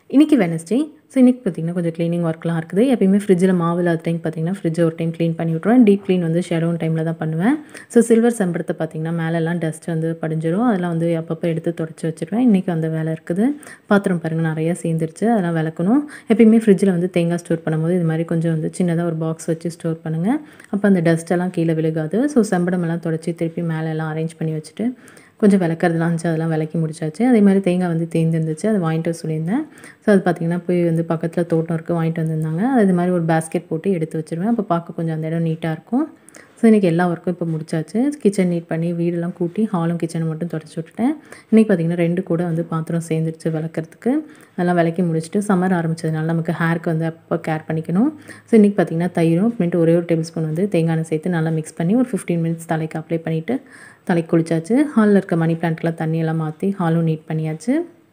இன்றைக்கி Wednesday so இன்றைக்கி பார்த்திங்கன்னா கொஞ்சம் க்ளீனிங் ஒர்க்லாம் இருக்குது எப்பயுமே ஃப்ரிட்ஜில் மாவு இல்லாத டைம் பார்த்திங்கன்னா ஃப்ரிட்ஜை ஒரு டைம் க்ளீன் பண்ணி விட்ருவேன் டீப் க்ளீன் வந்து ஷெடோன் டைமில் தான் பண்ணுவேன் ஸோ சில்வர் செம்பரத்தை பார்த்திங்கன்னா மேலெல்லாம் டஸ்ட் வந்து படிஞ்சிரும் அதெல்லாம் வந்து அப்பப்போ எடுத்து தொடச்சி வச்சுருவேன் இன்றைக்கி அந்த வேலை இருக்குது பாத்திரம் பாருங்கள் நிறையா சேர்ந்துருச்சு அதெல்லாம் விளக்கணும் எப்பயுமே ஃப்ரிட்ஜில் வந்து தேங்காய் ஸ்டோர் பண்ணும்போது இது மாதிரி கொஞ்சம் வந்து சின்னதாக ஒரு பாக்ஸ் வச்சு ஸ்டோர் பண்ணுங்கள் அப்போ அந்த டஸ்ட்டெல்லாம் கீழே விழுகாது ஸோ செம்படமெல்லாம் தொடச்சி திருப்பி மேலே எல்லாம் அரேஞ்ச் பண்ணி வச்சுட்டு கொஞ்சம் விளக்கறதுலாம் இருந்துச்சு அதெல்லாம் விளக்கி முடிச்சாச்சு அதே மாதிரி தேங்காய் வந்து தேர்ந்துருந்துச்சு அது வாங்கிட்டு வர சொல்லியிருந்தேன் ஸோ அது பார்த்திங்கன்னா போய் வந்து பக்கத்தில் தோட்டம் இருக்குது வாங்கிட்டு வந்திருந்தாங்க அது இது மாதிரி ஒரு பேஸ்கெட் போட்டு எடுத்து வச்சுருவேன் அப்போ பார்க்க கொஞ்சம் அந்த இடம் நீட்டாக இருக்கும் ஸோ இன்றைக்கி எல்லா ஒர்க்கும் இப்போ முடிச்சாச்சு கிச்சன் நீட் பண்ணி வீடெல்லாம் கூட்டி ஹாலும் கிச்சனை மட்டும் தொடச்சி விட்டுட்டேன் இன்றைக்கி பார்த்திங்கன்னா ரெண்டு கூட வந்து பாத்திரம் சேர்ந்துருச்சு விளக்கறதுக்கு அதெல்லாம் விளக்கி முடிச்சுட்டு சம்மர் ஆரம்பிச்சதுனால நமக்கு ஹேருக்கு வந்து அப்போ கேர் பண்ணிக்கணும் ஸோ இன்றைக்கி பார்த்திங்கன்னா தயிரும் அப்புறமேட்டு ஒரே ஒரு டேபிள் ஸ்பூன் வந்து தேங்காய் எண்ணெய் சேர்த்து நல்லா மிக்ஸ் பண்ணி ஒரு ஃபிஃப்டீன் மினிட்ஸ் தலைக்கு அப்ளை பண்ணிவிட்டு தலைக்கு குளிச்சாச்சு ஹாலில் இருக்க மணி பிளான்ட்லாம் தண்ணியெல்லாம் மாற்றி ஹாலும் நீட் பண்ணியாச்சு